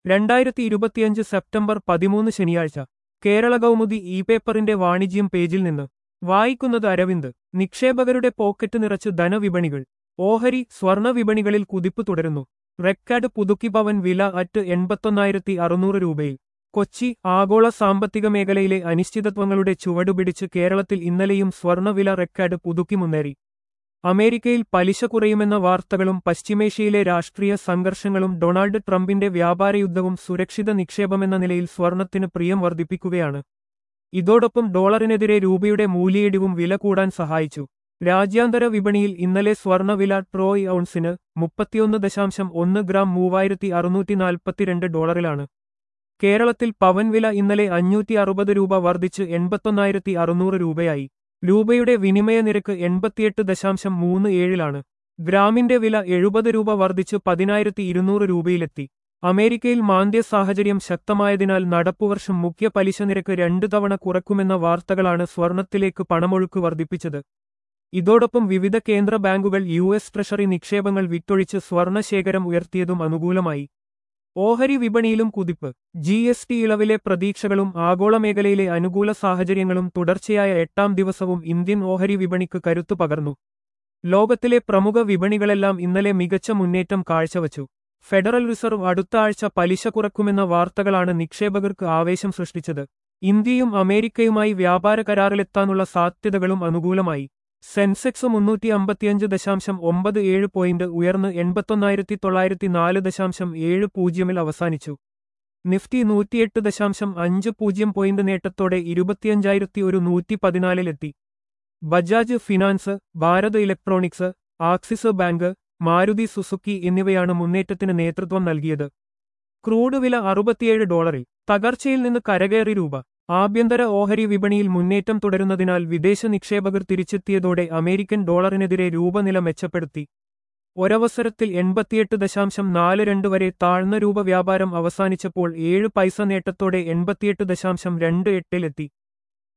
രണ്ടായിരത്തി ഇരുപത്തിയഞ്ച് സെപ്റ്റംബർ പതിമൂന്ന് ശനിയാഴ്ച കേരള കൗമുദി ഇ പേപ്പറിന്റെ വാണിജ്യം പേജിൽ നിന്ന് വായിക്കുന്നത് അരവിന്ദ് നിക്ഷേപകരുടെ പോക്കറ്റ് നിറച്ച് ധനവിപണികൾ ഓഹരി സ്വർണ വിപണികളിൽ കുതിപ്പ് തുടരുന്നു റെക്കാർഡ് പുതുക്കി പവൻ വില അറ്റ് എൺപത്തൊന്നായിരത്തി അറുന്നൂറ് രൂപയിൽ കൊച്ചി ആഗോള സാമ്പത്തിക മേഖലയിലെ അനിശ്ചിതത്വങ്ങളുടെ ചുവടുപിടിച്ച് കേരളത്തിൽ ഇന്നലെയും സ്വർണവില റെക്കാർഡ് പുതുക്കി മുന്നേറി അമേരിക്കയിൽ പലിശ കുറയുമെന്ന വാർത്തകളും പശ്ചിമേഷ്യയിലെ രാഷ്ട്രീയ സംഘർഷങ്ങളും ഡൊണാൾഡ് ട്രംപിന്റെ വ്യാപാരയുദ്ധവും സുരക്ഷിത നിക്ഷേപമെന്ന നിലയിൽ സ്വർണത്തിന് പ്രിയം വർദ്ധിപ്പിക്കുകയാണ് ഇതോടൊപ്പം ഡോളറിനെതിരെ രൂപയുടെ മൂല്യയിടിവും വില കൂടാൻ സഹായിച്ചു രാജ്യാന്തര വിപണിയിൽ ഇന്നലെ സ്വർണവില ട്രോയ് ഔൺസിന് മുപ്പത്തിയൊന്ന് ദശാംശം ഒന്ന് ഗ്രാം മൂവായിരത്തി അറുന്നൂറ്റി നാൽപ്പത്തിരണ്ട് ഡോളറിലാണ് കേരളത്തിൽ പവൻ വില ഇന്നലെ അഞ്ഞൂറ്റി അറുപത് രൂപ വർദ്ധിച്ച് എൺപത്തൊന്നായിരത്തി അറുന്നൂറ് രൂപയായി രൂപയുടെ വിനിമയ നിരക്ക് എൺപത്തിയെട്ട് ദശാംശം മൂന്ന് ഏഴിലാണ് ഗ്രാമിന്റെ വില എഴുപത് രൂപ വർദ്ധിച്ച് പതിനായിരത്തി ഇരുന്നൂറ് രൂപയിലെത്തി അമേരിക്കയിൽ മാന്ദ്യ സാഹചര്യം ശക്തമായതിനാൽ നടപ്പുവർഷം മുഖ്യ പലിശ നിരക്ക് രണ്ടു തവണ കുറക്കുമെന്ന വാർത്തകളാണ് സ്വർണത്തിലേക്ക് പണമൊഴുക്ക് വർദ്ധിപ്പിച്ചത് ഇതോടൊപ്പം വിവിധ കേന്ദ്ര ബാങ്കുകൾ യു എസ് ട്രഷറി നിക്ഷേപങ്ങൾ വിറ്റൊഴിച്ച് സ്വർണശേഖരം ഉയർത്തിയതും അനുകൂലമായി ഓഹരി വിപണിയിലും കുതിപ്പ് ജി എസ് ടി ഇളവിലെ പ്രതീക്ഷകളും ആഗോള മേഖലയിലെ അനുകൂല സാഹചര്യങ്ങളും തുടർച്ചയായ എട്ടാം ദിവസവും ഇന്ത്യൻ ഓഹരി വിപണിക്ക് കരുത്തു പകർന്നു ലോകത്തിലെ പ്രമുഖ വിപണികളെല്ലാം ഇന്നലെ മികച്ച മുന്നേറ്റം കാഴ്ചവച്ചു ഫെഡറൽ റിസർവ് അടുത്ത ആഴ്ച പലിശ കുറക്കുമെന്ന വാർത്തകളാണ് നിക്ഷേപകർക്ക് ആവേശം സൃഷ്ടിച്ചത് ഇന്ത്യയും അമേരിക്കയുമായി വ്യാപാര കരാറിലെത്താനുള്ള സാധ്യതകളും അനുകൂലമായി സെൻസെക്സ് മുന്നൂറ്റി അമ്പത്തിയഞ്ച് ദശാംശം ഒമ്പത് ഏഴ് പോയിന്റ് ഉയർന്ന് എൺപത്തൊന്നായിരത്തി തൊള്ളായിരത്തി നാല് ദശാംശം ഏഴ് പൂജ്യമിൽ അവസാനിച്ചു നിഫ്റ്റി നൂറ്റിയെട്ട് ദശാംശം അഞ്ച് പൂജ്യം പോയിന്റ് നേട്ടത്തോടെ ഇരുപത്തിയഞ്ചായിരത്തി ഒരു നൂറ്റി പതിനാലിലെത്തി Bajaj Finance Bharat Electronics Axis Bank Maruti Suzuki എന്നിവയാണ് മുന്നേറ്റത്തിന് നേതൃത്വം നൽകിയത് ക്രൂഡ് വില അറുപത്തിയേഴ് ഡോളറിൽ തകർച്ചയിൽ നിന്ന് കരകയറി രൂപ ആഭ്യന്തര ഓഹരി വിപണിയിൽ മുന്നേറ്റം തുടരുന്നതിനാൽ വിദേശ നിക്ഷേപകർ തിരിച്ചെത്തിയതോടെ അമേരിക്കൻ ഡോളറിനെതിരെ രൂപനില മെച്ചപ്പെടുത്തി ഒരവസരത്തിൽ എൺപത്തിയെട്ട് ദശാംശം നാല് രണ്ട് വരെ താഴ്ന്ന രൂപ വ്യാപാരം അവസാനിച്ചപ്പോൾ ഏഴ് പൈസ നേട്ടത്തോടെ എൺപത്തിയെട്ട് ദശാംശം രണ്ട് എട്ടിലെത്തി